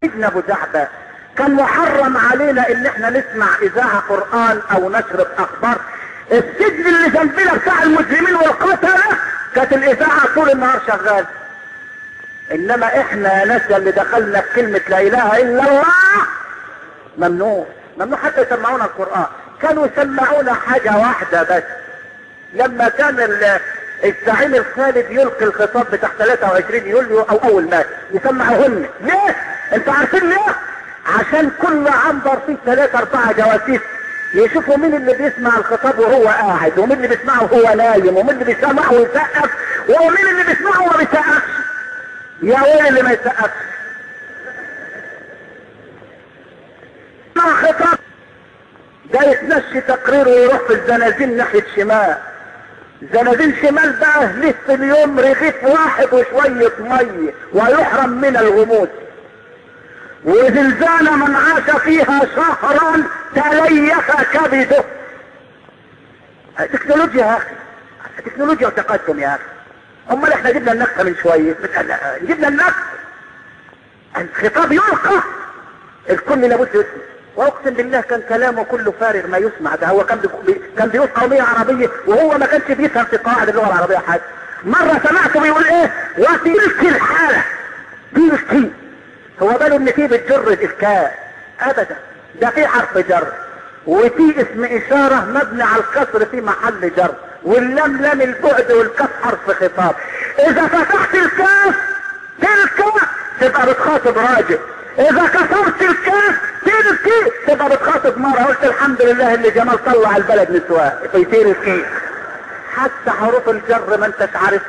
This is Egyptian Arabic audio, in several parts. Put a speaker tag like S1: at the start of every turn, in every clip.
S1: ابن ابو جعبة كان محرم علينا ان احنا نسمع اذاعة قرآن او نشرب اخبار السجن اللي جنبنا بتاع المسلمين والقتلة كانت الاذاعة طول النهار شغال انما احنا يا ناس اللي دخلنا بكلمة لا اله الا الله ممنوع ممنوع حتى يسمعونا القرآن كانوا يسمعونا حاجة واحدة بس لما كان ال- الزعيم الخالد يلقي الخطاب بتاع 23 يوليو او اول مايو يسمعوهن ليه؟ انتوا عارفين ليه؟ عشان كل عنبر فيه ثلاثة اربعة جواسيس يشوفوا مين اللي بيسمع الخطاب وهو قاعد ومين اللي بيسمعه وهو نايم ومين اللي بيسمعه ويسقف ومين اللي بيسمعه وما بيسقفش يا ويل اللي ما يسقفش مع خطاب ده يتمشي تقرير ويروح في الزنازين ناحية شمال زنازين شمال بقى له في اليوم رغيف واحد وشوية مية ويحرم من الغموس وزلزال من عاش فيها شهرا تليف كبده تكنولوجيا يا اخي تكنولوجيا وتقدم يا اخي امال احنا جبنا النكته من شويه جبنا النكته الخطاب يلقى الكل لابد يسمع واقسم بالله كان كلامه كله فارغ ما يسمع ده هو كان بي... كان بيقول قوميه عربيه وهو ما كانش بيفهم في قواعد اللغه العربيه حاجه مره سمعته بيقول ايه وتلك الحاله تلك هو باله ان في بتجر الافكاء ابدا ده في حرف جر وفي اسم اشاره مبني على الكسر في محل جر واللام لام البعد والكاف حرف خطاب اذا فتحت الكاف تلك تبقى بتخاطب راجل اذا كسرت الكاف تلك تبقى بتخاطب مرة قلت الحمد لله اللي جمال طلع البلد نسوان في تلك حتى حروف الجر ما انتش عارف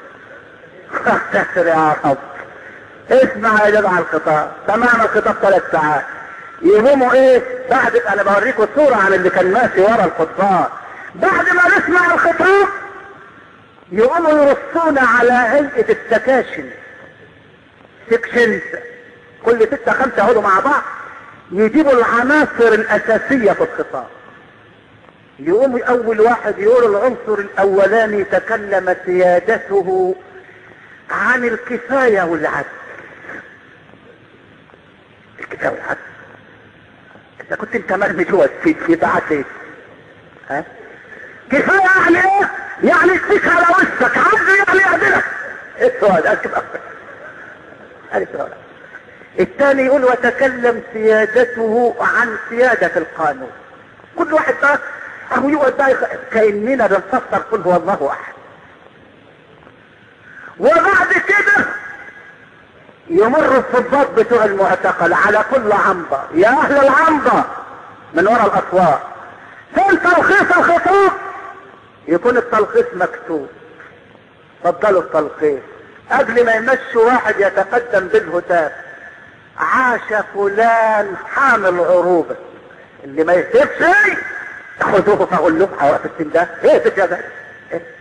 S1: افتكر يا رب اسمع يا جماعة الخطاب سمعنا الخطاب ثلاث ساعات يقوموا ايه بعد انا بوريكم صورة عن اللي كان ماشي ورا الخطاب بعد ما نسمع الخطاب يقوموا يرصونا على هيئة السكاشن سكشنز كل ستة خمسة يقعدوا مع بعض يجيبوا العناصر الأساسية في الخطاب يقوم أول واحد يقول العنصر الأولاني تكلم سيادته عن الكفاية والعدل الكفاية والعدل انت كنت انت مرمي جوه في في بعت ايه ها كفاية يعني ايه يعني يكفيك على وشك عدل يعني يعدلك ايه السؤال اكتب ادي السؤال الثاني يقول وتكلم سيادته عن سيادة القانون كل واحد بقى اهو يقعد بقى كأننا بنفسر قل هو الله احد وبعد كده يمر الضباط بتوع المعتقل على كل عنبر يا اهل العنبر من وراء الاسواق فين تلخيص الخطاب يكون التلخيص مكتوب فضلوا التلخيص قبل ما يمشوا واحد يتقدم بالهتاف عاش فلان حامل عروبة اللي ما يكتبش خذوه فاقول له وقت السن ده ايه في ده إيه؟